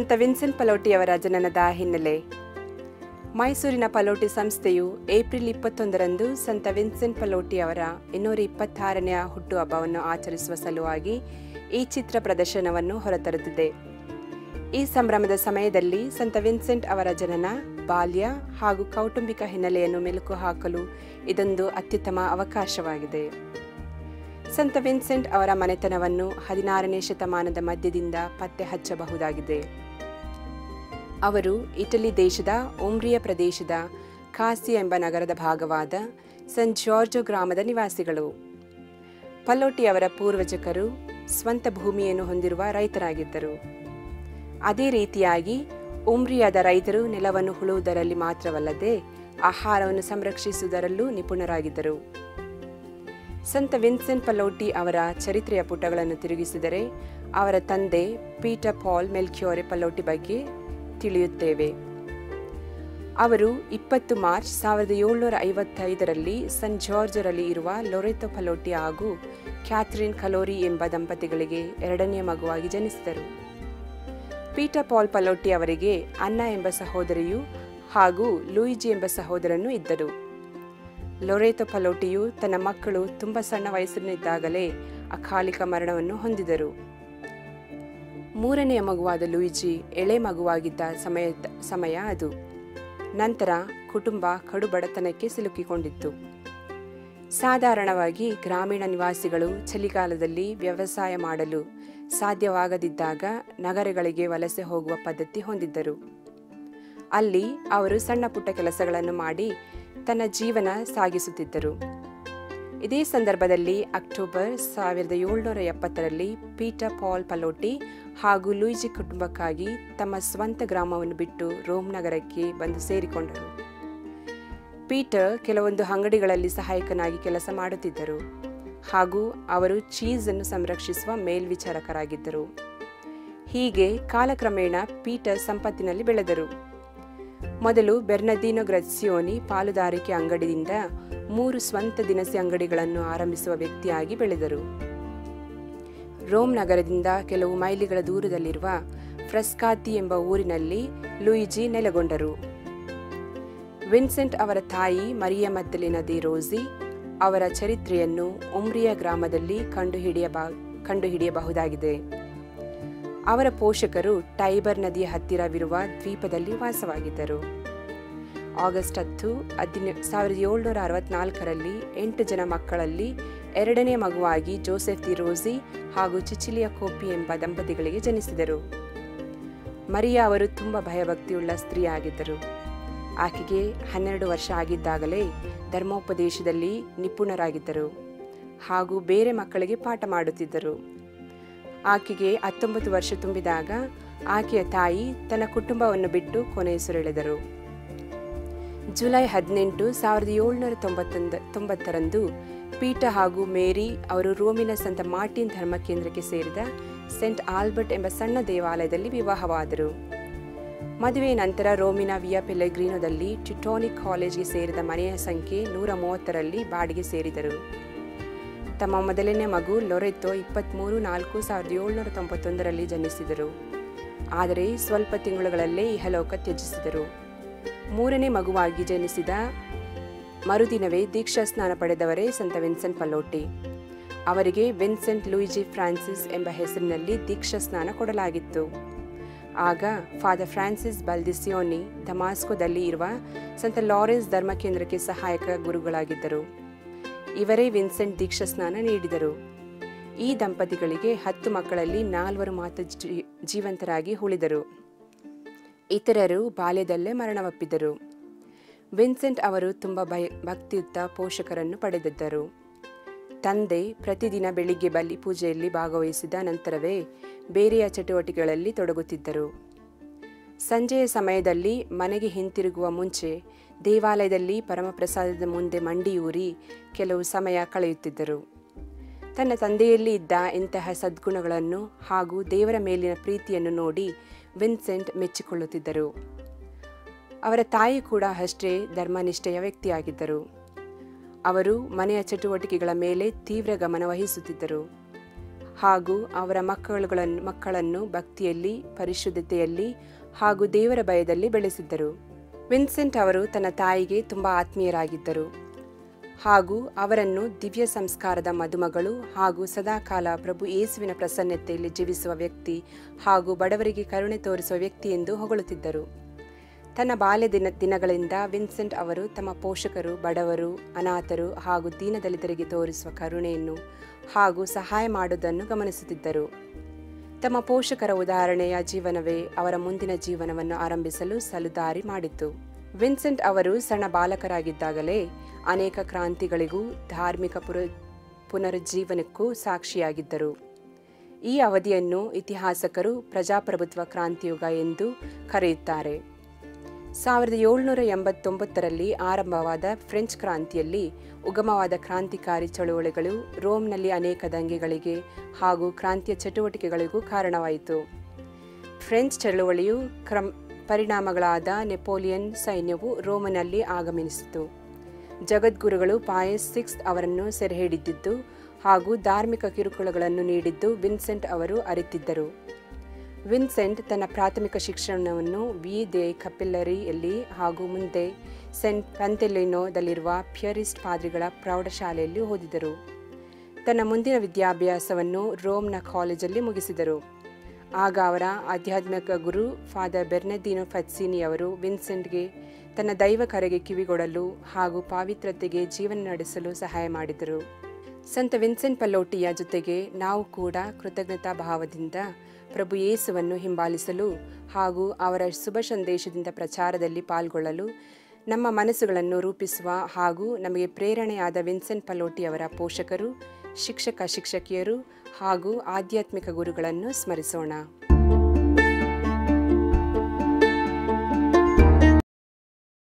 ಸಂತ ವಿನ್ಸೆಂಟ್ ಪಲೋಟಿಯವರ ಜನನದ ಹಿನ್ನೆಲೆ ಮೈಸೂರಿನ ಪಲೋಟಿ ಸಂಸ್ಥೆಯು ಏಪ್ರಿಲ್ ಇಪ್ಪತ್ತೊಂದರಂದು ಸಂತ ವಿನ್ಸೆಂಟ್ ಪಲೋಟಿ ಅವರ ಇನ್ನೂರ ಇಪ್ಪತ್ತಾರನೆಯ ಹುಟ್ಟುಹಬ್ಬವನ್ನು ಆಚರಿಸುವ ಸಲುವಾಗಿ ಈ ಚಿತ್ರ ಪ್ರದರ್ಶನವನ್ನು ಹೊರತರುತ್ತಿದೆ ಈ ಸಂಭ್ರಮದ ಸಮಯದಲ್ಲಿ ಸಂತ ವಿನ್ಸೆಂಟ್ ಅವರ ಜನನ ಬಾಲ್ಯ ಹಾಗೂ ಕೌಟುಂಬಿಕ ಹಿನ್ನೆಲೆಯನ್ನು ಮೆಲುಕು ಹಾಕಲು ಇದೊಂದು ಅತ್ಯುತ್ತಮ ಅವಕಾಶವಾಗಿದೆ ಸಂತ ವಿನ್ಸೆಂಟ್ ಅವರ ಮನೆತನವನ್ನು ಹದಿನಾರನೇ ಶತಮಾನದ ಮಧ್ಯದಿಂದ ಪತ್ತೆ ಹಚ್ಚಬಹುದಾಗಿದೆ ಅವರು ಇಟಲಿ ದೇಶದ ಉಮ್ರಿಯ ಪ್ರದೇಶದ ಕಾಸಿ ಎಂಬ ನಗರದ ಭಾಗವಾದ ಸನ್ ಜಾರ್ಜೋ ಗ್ರಾಮದ ನಿವಾಸಿಗಳು ಪಲ್ಲೋಟಿ ಅವರ ಪೂರ್ವಜಕರು ಸ್ವಂತ ಭೂಮಿಯನ್ನು ಹೊಂದಿರುವ ರೈತರಾಗಿದ್ದರು ಅದೇ ರೀತಿಯಾಗಿ ಉಮ್ರಿಯಾದ ರೈತರು ನೆಲವನ್ನು ಹುಳುವುದರಲ್ಲಿ ಮಾತ್ರವಲ್ಲದೆ ಆಹಾರವನ್ನು ಸಂರಕ್ಷಿಸುವುದರಲ್ಲೂ ನಿಪುಣರಾಗಿದ್ದರು ಸಂತ ವಿನ್ಸೆಂಟ್ ಪಲೋಟಿ ಅವರ ಚರಿತ್ರೆಯ ಪುಟಗಳನ್ನು ತಿರುಗಿಸಿದರೆ ಅವರ ತಂದೆ ಪೀಟರ್ ಪಾಲ್ ಮೆಲ್ಕ್ಯೋರೆ ಪಲೋಟಿ ಬಗ್ಗೆ ತಿಳಿಯುತ್ತೇವೆ ಅವರು ಇಪ್ಪತ್ತು ಮಾರ್ಚ್ ಸಾವಿರದ ಏಳ್ನೂರ ಐವತ್ತೈದರಲ್ಲಿ ಸನ್ ಜಾರ್ಜರಲ್ಲಿ ಇರುವ ಲೊರೆತೊ ಪಲೋಟಿ ಹಾಗೂ ಕ್ಯಾಥರಿನ್ ಕಲೋರಿ ಎಂಬ ದಂಪತಿಗಳಿಗೆ ಎರಡನೆಯ ಮಗುವಾಗಿ ಜನಿಸಿದರು ಪೀಟರ್ ಪಾಲ್ ಪಲೋಟಿ ಅವರಿಗೆ ಅನ್ನ ಎಂಬ ಸಹೋದರಿಯು ಹಾಗೂ ಲೂಯಿಜಿ ಎಂಬ ಸಹೋದರನೂ ಇದ್ದರು ಲೊರೇತೊ ಪಲೋಟಿಯು ತನ್ನ ಮಕ್ಕಳು ತುಂಬ ಸಣ್ಣ ವಯಸ್ಸಿನದ್ದಾಗಲೇ ಅಕಾಲಿಕ ಮರಣವನ್ನು ಹೊಂದಿದರು ಮೂರನೆಯ ಮಗುವಾದ ಲೂಯಿಜಿ ಎಳೆ ಮಗುವಾಗಿದ್ದ ಸಮಯ ಸಮಯ ಅದು ನಂತರ ಕುಟುಂಬ ಕಡು ಬಡತನಕ್ಕೆ ಸಿಲುಕಿಕೊಂಡಿತ್ತು ಸಾಧಾರಣವಾಗಿ ಗ್ರಾಮೀಣ ನಿವಾಸಿಗಳು ಚಳಿಗಾಲದಲ್ಲಿ ವ್ಯವಸಾಯ ಮಾಡಲು ಸಾಧ್ಯವಾಗದಿದ್ದಾಗ ನಗರಗಳಿಗೆ ವಲಸೆ ಹೋಗುವ ಪದ್ಧತಿ ಹೊಂದಿದ್ದರು ಅಲ್ಲಿ ಅವರು ಸಣ್ಣ ಪುಟ್ಟ ಕೆಲಸಗಳನ್ನು ಮಾಡಿ ತನ್ನ ಜೀವನ ಸಾಗಿಸುತ್ತಿದ್ದರು ಇದೇ ಸಂದರ್ಭದಲ್ಲಿ ಅಕ್ಟೋಬರ್ ಸಾವಿರದ ಏಳ್ನೂರ ಎಪ್ಪತ್ತರಲ್ಲಿ ಪೀಟರ್ ಪಾಲ್ ಪಲೋಟಿ ಹಾಗೂ ಲೂಯಿಜಿ ಕುಟುಂಬಕ್ಕಾಗಿ ತಮ್ಮ ಸ್ವಂತ ಗ್ರಾಮವನ್ನು ಬಿಟ್ಟು ರೋಮ್ ನಗರಕ್ಕೆ ಬಂದು ಸೇರಿಕೊಂಡರು ಪೀಟರ್ ಕೆಲವೊಂದು ಅಂಗಡಿಗಳಲ್ಲಿ ಸಹಾಯಕನಾಗಿ ಕೆಲಸ ಮಾಡುತ್ತಿದ್ದರು ಹಾಗೂ ಅವರು ಚೀಸ್ ಅನ್ನು ಸಂರಕ್ಷಿಸುವ ಮೇಲ್ವಿಚಾರಕರಾಗಿದ್ದರು ಹೀಗೆ ಕಾಲಕ್ರಮೇಣ ಪೀಟರ್ ಸಂಪತ್ತಿನಲ್ಲಿ ಬೆಳೆದರು ಮೊದಲು ಬೆರ್ನದಿನೋ ಗ್ರಸಿಯೋನಿ ಪಾಲುದಾರಿಕೆ ಅಂಗಡಿಯಿಂದ ಮೂರು ಸ್ವಂತ ದಿನಸಿ ಅಂಗಡಿಗಳನ್ನು ಆರಂಭಿಸುವ ವ್ಯಕ್ತಿಯಾಗಿ ಬೆಳೆದರು ರೋಮ್ ನಗರದಿಂದ ಕೆಲವು ಮೈಲಿಗಳ ದೂರದಲ್ಲಿರುವ ಫ್ರಸ್ಕಾತಿ ಎಂಬ ಊರಿನಲ್ಲಿ ಲೂಯಿಜಿ ನೆಲೆಗೊಂಡರು ವಿನ್ಸೆಂಟ್ ಅವರ ತಾಯಿ ಮರಿಯ ಮದ್ದಲಿನ ದಿ ರೋಸಿ ಅವರ ಚರಿತ್ರೆಯನ್ನು ಉಮ್ರಿಯ ಗ್ರಾಮದಲ್ಲಿ ಕಂಡುಹಿಡಿಯಬ ಕಂಡುಹಿಡಿಯಬಹುದಾಗಿದೆ ಅವರ ಪೋಷಕರು ಟೈಬರ್ ನದಿಯ ಹತ್ತಿರವಿರುವ ದ್ವೀಪದಲ್ಲಿ ವಾಸವಾಗಿದ್ದರು ಆಗಸ್ಟ್ ಹತ್ತು ಹದಿನ ಸಾವಿರದ ಏಳ್ನೂರ ಅರವತ್ನಾಲ್ಕರಲ್ಲಿ ಎಂಟು ಜನ ಮಕ್ಕಳಲ್ಲಿ ಎರಡನೇ ಮಗುವಾಗಿ ಜೋಸೆಫ್ ದಿ ರೋಸಿ ಹಾಗೂ ಚಿಚಿಲಿಯ ಕೋಪಿ ಎಂಬ ದಂಪತಿಗಳಿಗೆ ಜನಿಸಿದರು ಮರಿಯಾ ಅವರು ತುಂಬ ಭಯಭಕ್ತಿಯುಳ್ಳ ಸ್ತ್ರೀಯಾಗಿದ್ದರು ಆಕೆಗೆ ಹನ್ನೆರಡು ವರ್ಷ ಆಗಿದ್ದಾಗಲೇ ಧರ್ಮೋಪದೇಶದಲ್ಲಿ ನಿಪುಣರಾಗಿದ್ದರು ಹಾಗೂ ಬೇರೆ ಮಕ್ಕಳಿಗೆ ಪಾಠ ಮಾಡುತ್ತಿದ್ದರು ಆಕೆಗೆ ಹತ್ತೊಂಬತ್ತು ವರ್ಷ ತುಂಬಿದಾಗ ಆಕೆಯ ತಾಯಿ ತನ್ನ ಕುಟುಂಬವನ್ನು ಬಿಟ್ಟು ಕೊನೆಯುಸಿರೆಳೆದರು ಜುಲೈ ಹದಿನೆಂಟು ಸಾವಿರದ ಏಳ್ನೂರ ತೊಂಬತ್ತೊಂದ ತೊಂಬತ್ತರಂದು ಪೀಟ ಹಾಗೂ ಮೇರಿ ಅವರು ರೋಮಿನ ಸಂತ ಮಾರ್ಟಿನ್ ಧರ್ಮ ಕೇಂದ್ರಕ್ಕೆ ಸೇರಿದ ಸೆಂಟ್ ಆಲ್ಬರ್ಟ್ ಎಂಬ ಸಣ್ಣ ದೇವಾಲಯದಲ್ಲಿ ವಿವಾಹವಾದರು ಮದುವೆ ನಂತರ ರೋಮಿನ ವಿಯಾ ಪೆಲೆಗ್ರೀನೋದಲ್ಲಿ ಟಿಟೋನಿಕ್ ಕಾಲೇಜ್ಗೆ ಸೇರಿದ ಮನೆಯ ಸಂಖ್ಯೆ ನೂರ ಮೂವತ್ತರಲ್ಲಿ ಬಾಡಿಗೆ ಸೇರಿದರು ತಮ್ಮ ಮೊದಲನೇ ಮಗು ಲೊರೆತ್ತೋ ಇಪ್ಪತ್ತ್ಮೂರು ನಾಲ್ಕು ಸಾವಿರದ ಏಳ್ನೂರ ತೊಂಬತ್ತೊಂದರಲ್ಲಿ ಜನಿಸಿದರು ಆದರೆ ಸ್ವಲ್ಪ ತಿಂಗಳುಗಳಲ್ಲೇ ಇಹಲೋಕ ತ್ಯಜಿಸಿದರು ಮೂರನೇ ಮಗುವಾಗಿ ಜನಿಸಿದ ಮರುದಿನವೇ ದೀಕ್ಷಾ ಸ್ನಾನ ಪಡೆದವರೇ ಸಂತ ವಿನ್ಸೆಂಟ್ ಪಲೋಟಿ ಅವರಿಗೆ ವಿನ್ಸೆಂಟ್ ಲೂಯಿಜಿ ಫ್ರಾನ್ಸಿಸ್ ಎಂಬ ಹೆಸರಿನಲ್ಲಿ ದೀಕ್ಷಾ ಸ್ನಾನ ಕೊಡಲಾಗಿತ್ತು ಆಗ ಫಾದರ್ ಫ್ರಾನ್ಸಿಸ್ ಬಲ್ದಿಸಿಯೋನಿ ಧಮಾಸ್ಕೋದಲ್ಲಿ ಇರುವ ಸಂತ ಲಾರೆನ್ಸ್ ಧರ್ಮ ಕೇಂದ್ರಕ್ಕೆ ಸಹಾಯಕ ಗುರುಗಳಾಗಿದ್ದರು ಇವರೇ ವಿನ್ಸೆಂಟ್ ದೀಕ್ಷಾ ಸ್ನಾನ ನೀಡಿದರು ಈ ದಂಪತಿಗಳಿಗೆ ಹತ್ತು ಮಕ್ಕಳಲ್ಲಿ ನಾಲ್ವರು ಮಾತ್ರ ಜೀವಂತರಾಗಿ ಉಳಿದರು ಇತರರು ಬಾಲ್ಯದಲ್ಲೇ ಮರಣವಪ್ಪಿದರು ವಿನ್ಸೆಂಟ್ ಅವರು ತುಂಬ ಭಯ ಭಕ್ತಿಯುತ ಪೋಷಕರನ್ನು ಪಡೆದಿದ್ದರು ತಂದೆ ಪ್ರತಿದಿನ ಬೆಳಿಗ್ಗೆ ಬಲಿ ಪೂಜೆಯಲ್ಲಿ ಭಾಗವಹಿಸಿದ ನಂತರವೇ ಬೇರೆಯ ಚಟುವಟಿಕೆಗಳಲ್ಲಿ ತೊಡಗುತ್ತಿದ್ದರು ಸಂಜೆಯ ಸಮಯದಲ್ಲಿ ಮನೆಗೆ ಹಿಂತಿರುಗುವ ಮುಂಚೆ ದೇವಾಲಯದಲ್ಲಿ ಪರಮಪ್ರಸಾದದ ಮುಂದೆ ಮಂಡಿಯೂರಿ ಕೆಲವು ಸಮಯ ಕಳೆಯುತ್ತಿದ್ದರು ತನ್ನ ತಂದೆಯಲ್ಲಿ ಇದ್ದ ಇಂತಹ ಸದ್ಗುಣಗಳನ್ನು ಹಾಗೂ ದೇವರ ಮೇಲಿನ ಪ್ರೀತಿಯನ್ನು ನೋಡಿ ವಿನ್ಸೆಂಟ್ ಮೆಚ್ಚಿಕೊಳ್ಳುತ್ತಿದ್ದರು ಅವರ ತಾಯಿ ಕೂಡ ಅಷ್ಟೇ ಧರ್ಮನಿಷ್ಠೆಯ ವ್ಯಕ್ತಿಯಾಗಿದ್ದರು ಅವರು ಮನೆಯ ಚಟುವಟಿಕೆಗಳ ಮೇಲೆ ತೀವ್ರ ಗಮನ ವಹಿಸುತ್ತಿದ್ದರು ಹಾಗೂ ಅವರ ಮಕ್ಕಳುಗಳನ್ನು ಮಕ್ಕಳನ್ನು ಭಕ್ತಿಯಲ್ಲಿ ಪರಿಶುದ್ಧತೆಯಲ್ಲಿ ಹಾಗೂ ದೇವರ ಭಯದಲ್ಲಿ ಬೆಳೆಸಿದ್ದರು ವಿನ್ಸೆಂಟ್ ಅವರು ತನ್ನ ತಾಯಿಗೆ ತುಂಬ ಆತ್ಮೀಯರಾಗಿದ್ದರು ಹಾಗೂ ಅವರನ್ನು ದಿವ್ಯ ಸಂಸ್ಕಾರದ ಮದುಮಗಳು ಹಾಗೂ ಸದಾಕಾಲ ಪ್ರಭು ಯೇಸುವಿನ ಪ್ರಸನ್ನತೆಯಲ್ಲಿ ಜೀವಿಸುವ ವ್ಯಕ್ತಿ ಹಾಗೂ ಬಡವರಿಗೆ ಕರುಣೆ ತೋರಿಸುವ ವ್ಯಕ್ತಿ ಎಂದು ಹೊಗಳುತ್ತಿದ್ದರು ತನ್ನ ಬಾಲ್ಯ ದಿನ ದಿನಗಳಿಂದ ವಿನ್ಸೆಂಟ್ ಅವರು ತಮ್ಮ ಪೋಷಕರು ಬಡವರು ಅನಾಥರು ಹಾಗೂ ದೀನದಲಿತರಿಗೆ ತೋರಿಸುವ ಕರುಣೆಯನ್ನು ಹಾಗೂ ಸಹಾಯ ಮಾಡುವುದನ್ನು ಗಮನಿಸುತ್ತಿದ್ದರು ತಮ್ಮ ಪೋಷಕರ ಉದಾಹರಣೆಯ ಜೀವನವೇ ಅವರ ಮುಂದಿನ ಜೀವನವನ್ನು ಆರಂಭಿಸಲು ಸಲುದಾರಿ ಮಾಡಿತು ವಿನ್ಸೆಂಟ್ ಅವರು ಸಣ್ಣ ಬಾಲಕರಾಗಿದ್ದಾಗಲೇ ಅನೇಕ ಕ್ರಾಂತಿಗಳಿಗೂ ಧಾರ್ಮಿಕ ಪುರ ಪುನರುಜ್ಜೀವನಕ್ಕೂ ಸಾಕ್ಷಿಯಾಗಿದ್ದರು ಈ ಅವಧಿಯನ್ನು ಇತಿಹಾಸಕರು ಪ್ರಜಾಪ್ರಭುತ್ವ ಕ್ರಾಂತಿಯುಗ ಎಂದು ಕರೆಯುತ್ತಾರೆ ಸಾವಿರದ ಏಳುನೂರ ಎಂಬತ್ತೊಂಬತ್ತರಲ್ಲಿ ಆರಂಭವಾದ ಫ್ರೆಂಚ್ ಕ್ರಾಂತಿಯಲ್ಲಿ ಉಗಮವಾದ ಕ್ರಾಂತಿಕಾರಿ ಚಳುವಳಿಗಳು ರೋಮ್ನಲ್ಲಿ ಅನೇಕ ದಂಗೆಗಳಿಗೆ ಹಾಗೂ ಕ್ರಾಂತಿಯ ಚಟುವಟಿಕೆಗಳಿಗೂ ಕಾರಣವಾಯಿತು ಫ್ರೆಂಚ್ ಚಳುವಳಿಯು ಕ್ರಮ್ ಪರಿಣಾಮಗಳಾದ ನೆಪೋಲಿಯನ್ ಸೈನ್ಯವು ರೋಮನಲ್ಲಿ ಆಗಮಿಸಿತು ಜಗದ್ಗುರುಗಳು ಪಾಯಸ್ ಸಿಕ್ಸ್ ಅವರನ್ನು ಸೆರೆಹಿಡಿದಿದ್ದು ಹಾಗೂ ಧಾರ್ಮಿಕ ಕಿರುಕುಳಗಳನ್ನು ನೀಡಿದ್ದು ವಿನ್ಸೆಂಟ್ ಅವರು ಅರಿತಿದ್ದರು ವಿನ್ಸೆಂಟ್ ತನ್ನ ಪ್ರಾಥಮಿಕ ಶಿಕ್ಷಣವನ್ನು ವಿ ದೆ ಕಪಿಲ್ಲರಿಯಲ್ಲಿ ಹಾಗೂ ಮುಂದೆ ಸೆಂಟ್ ಪ್ಯಾಂತೆಲಿನೋದಲ್ಲಿರುವ ಪ್ಯೂರಿಸ್ಟ್ ಪಾದ್ರಿಗಳ ಪ್ರೌಢಶಾಲೆಯಲ್ಲಿ ಓದಿದರು ತನ್ನ ಮುಂದಿನ ವಿದ್ಯಾಭ್ಯಾಸವನ್ನು ರೋಮ್ನ ಕಾಲೇಜಲ್ಲಿ ಮುಗಿಸಿದರು ಆಗ ಅವರ ಆಧ್ಯಾತ್ಮಿಕ ಗುರು ಫಾದರ್ ಬೆರ್ನದಿನೋ ಫತ್ಸಿನಿ ಅವರು ವಿನ್ಸೆಂಟ್ಗೆ ತನ್ನ ದೈವ ಕರೆಗೆ ಕಿವಿಗೊಡಲು ಹಾಗೂ ಪಾವಿತ್ರತೆಗೆ ಜೀವನ ನಡೆಸಲು ಸಹಾಯ ಮಾಡಿದರು ಸಂತ ವಿನ್ಸೆಂಟ್ ಪಲ್ಲೋಟಿಯ ಜೊತೆಗೆ ನಾವು ಕೂಡ ಕೃತಜ್ಞತಾ ಭಾವದಿಂದ ಪ್ರಭು ಯೇಸುವನ್ನು ಹಿಂಬಾಲಿಸಲು ಹಾಗೂ ಅವರ ಶುಭ ಸಂದೇಶದಿಂದ ಪ್ರಚಾರದಲ್ಲಿ ಪಾಲ್ಗೊಳ್ಳಲು ನಮ್ಮ ಮನಸ್ಸುಗಳನ್ನು ರೂಪಿಸುವ ಹಾಗೂ ನಮಗೆ ಪ್ರೇರಣೆಯಾದ ವಿನ್ಸೆಂಟ್ ಪಲ್ಲೋಟಿ ಅವರ ಪೋಷಕರು ಶಿಕ್ಷಕ ಶಿಕ್ಷಕಿಯರು ಹಾಗೂ ಆಧ್ಯಾತ್ಮಿಕ ಗುರುಗಳನ್ನು ಸ್ಮರಿಸೋಣ